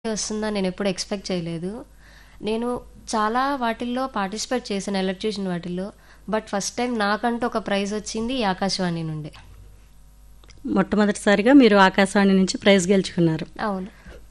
వస్తుందని నేను ఎప్పుడు ఎక్స్పెక్ట్ చేయలేదు నేను చాలా వాటిల్లో పార్టిసిపేట్ చేశాను ఎలక్ట్రీషియన్ వాటిల్లో బట్ ఫస్ట్ టైం నాకంటూ ఒక ప్రైజ్ వచ్చింది ఈ ఆకాశవాణి నుండే మొట్టమొదటిసారిగా మీరు ఆకాశవాణి నుంచి ప్రైజ్ గెలుచుకున్నారు అవును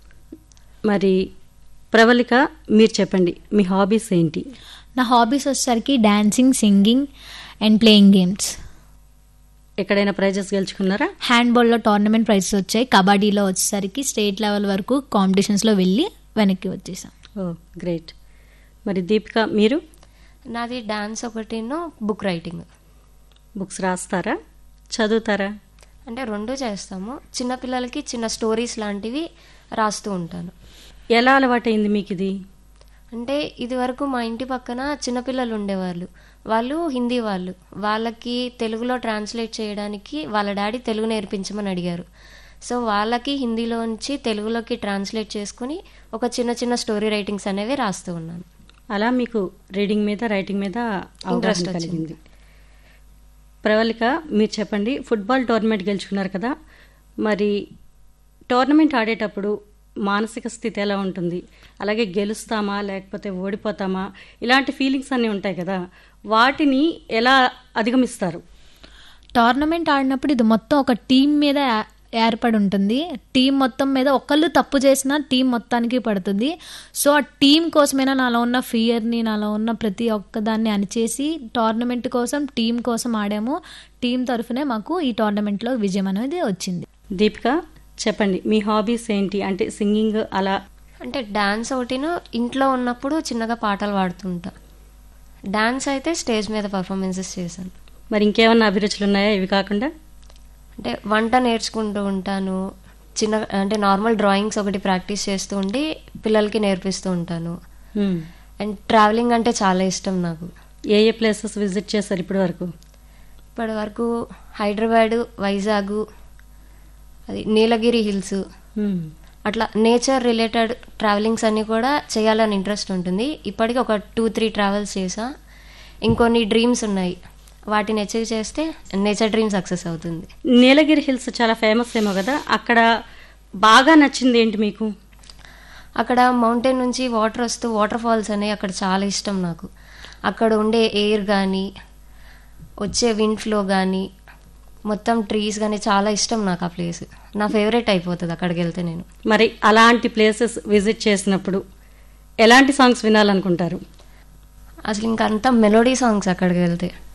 మరి ప్రవళిక మీరు చెప్పండి మీ హాబీస్ ఏంటి నా హాబీస్ వచ్చేసరికి dancing singing and playing games ఎక్కడైనా ప్రైజెస్ గెలుచుకున్నారా హ్యాండ్బాల్లో టోర్నమెంట్ ప్రైజెస్ వచ్చాయి కబడ్డీలో వచ్చేసరికి స్టేట్ లెవెల్ వరకు కాంపిటీషన్స్లో వెళ్ళి వెనక్కి వచ్చేసాం ఓ గ్రేట్ మరి దీపిక మీరు నాది డాన్స్ ఒకటిను బుక్ రైటింగ్ బుక్స్ రాస్తారా చదువుతారా అంటే రెండు చేస్తాము చిన్నపిల్లలకి చిన్న స్టోరీస్ లాంటివి రాస్తూ ఉంటాను ఎలా అలవాటైంది మీకు ఇది అంటే ఇది వరకు మా ఇంటి పక్కన చిన్నపిల్లలు ఉండేవాళ్ళు వాళ్ళు హిందీ వాళ్ళు వాళ్ళకి తెలుగులో ట్రాన్స్లేట్ చేయడానికి వాళ్ళ డాడీ తెలుగు నేర్పించమని అడిగారు సో వాళ్ళకి హిందీలోంచి తెలుగులోకి ట్రాన్స్లేట్ చేసుకుని ఒక చిన్న చిన్న స్టోరీ రైటింగ్స్ అనేవి రాస్తూ ఉన్నాను అలా మీకు రీడింగ్ మీద రైటింగ్ మీద అవగాహన Interest కలిగింది ప్రవళిక మీరు చెప్పండి ఫుట్బాల్ టోర్నమెంట్ గెలుచుకున్నారు కదా మరి టోర్నమెంట్ ఆడేటప్పుడు మానసిక స్థితి ఎలా ఉంటుంది అలాగే గెలుస్తామా లేకపోతే ఓడిపోతామా ఇలాంటి ఫీలింగ్స్ అన్నీ ఉంటాయి కదా వాటిని ఎలా అధిగమిస్తారు టోర్నమెంట్ ఆడినప్పుడు ఇది మొత్తం ఒక టీం మీద ఏ- ఏర్పడి ఉంటుంది టీం మొత్తం మీద ఒకళ్ళు తప్పు చేసినా టీం మొత్తానికి పడుతుంది సో ఆ టీం కోసమైనా నాలో ఉన్న ఫియర్ని నాలో ఉన్న ప్రతి ఒక్క దాన్ని అణిచేసి టోర్నమెంట్ కోసం టీం కోసం ఆడాము టీం తరఫునే మాకు ఈ టోర్నమెంట్లో విజయం అనేది వచ్చింది దీపిక చెప్పండి మీ హాబీస్ ఏంటి అంటే సింగింగ్ అలా అంటే డాన్స్ ఒకటిను ఇంట్లో ఉన్నప్పుడు చిన్నగా పాటలు పాడుతుంటా డాన్స్ అయితే స్టేజ్ మీద పర్ఫార్మెన్సెస్ చేశాను మరి ఇంకేమన్నా అభిరుచులు ఉన్నాయా ఇవి కాకుండా అంటే వంట నేర్చుకుంటూ ఉంటాను చిన్న అంటే నార్మల్ డ్రాయింగ్స్ ఒకటి ప్రాక్టీస్ చేస్తూ ఉండి పిల్లలకి నేర్పిస్తూ ఉంటాను హ్మ్. అండ్ ట్రావెలింగ్ అంటే చాలా ఇష్టం నాకు ఏ ఏ ప్లేసెస్ విజిట్ చేశారు ఇప్పటి వరకు ఇప్పటి వరకు హైదరాబాద్ వైజాగ్ అది నీలగిరి హిల్స్ హ్మ్. అట్లా నేచర్ రిలేటెడ్ ట్రావెలింగ్స్ అన్నీ కూడా చేయాలని ఇంట్రెస్ట్ ఉంటుంది ఇప్పటికి ఒక టూ త్రీ ట్రావెల్స్ చేసా ఇంకొన్ని డ్రీమ్స్ ఉన్నాయి వాటిని అచీవ్ చేస్తే నేచర్ డ్రీమ్ సక్సెస్ అవుతుంది నీలగిరి హిల్స్ చాలా ఫేమస్ ఏమో కదా అక్కడ బాగా నచ్చింది ఏంటి మీకు అక్కడ మౌంటైన్ నుంచి వాటర్ వస్తూ వాటర్ ఫాల్స్ అనేవి అక్కడ చాలా ఇష్టం నాకు అక్కడ ఉండే ఎయిర్ కానీ వచ్చే విండ్ ఫ్లో కానీ మొత్తం ట్రీస్ కానీ చాలా ఇష్టం నాకు ఆ ప్లేస్ నా ఫేవరెట్ అయిపోతుంది అక్కడికి వెళ్తే నేను మరి అలాంటి ప్లేసెస్ విజిట్ చేసినప్పుడు ఎలాంటి సాంగ్స్ వినాలనుకుంటారు అసలు ఇంకా అంతా మెలోడీ సాంగ్స్ అక్కడికి వెళ్తే